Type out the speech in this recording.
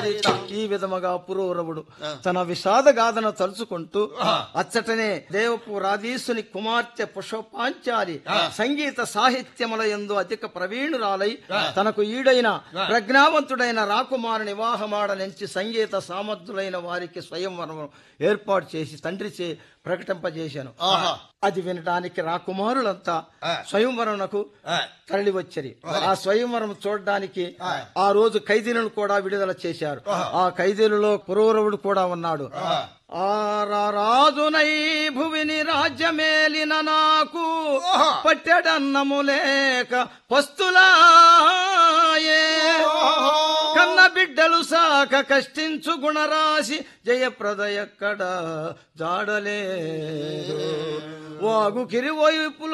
ఈ విధముగా పురూరవుడు తన విషాద గాథను తలుచుకుంటూ అచ్చటనే దేవపు రాధీసుని కుమార్తె పుష్పాంచాలి సంగీత సాహిత్యముల యందు అధిక ప్రవీణురాలై తనకు ఈడైన ప్రజ్ఞావంతుడైన రాకుమారుని వివాహమాడనించి సంగీత సామర్థులైన వారికి స్వయంవరం ఏర్పాటు చేసి తండ్రిచే ప్రకటింపజేశాను అది వినడానికి రాకుమారులంతా స్వయంవరంకు తరలి వచ్చరి ఆ స్వయంవరం చూడడానికి ఆ రోజు ఖైదీలను కూడా విడుదల చేశారు ఆ ఖైదీలలో పురౌరవుడు కూడా ఉన్నాడు ఆ రాజునై భువిని రాజ్యమేలిన నాకు పట్టెడన్నము లేక పస్తులాయే కన్న బిడ్డలు సాక కష్టించు గుణరాశి జయప్రద ఎక్కడ జాడలేదు వాగు కిరివైపులో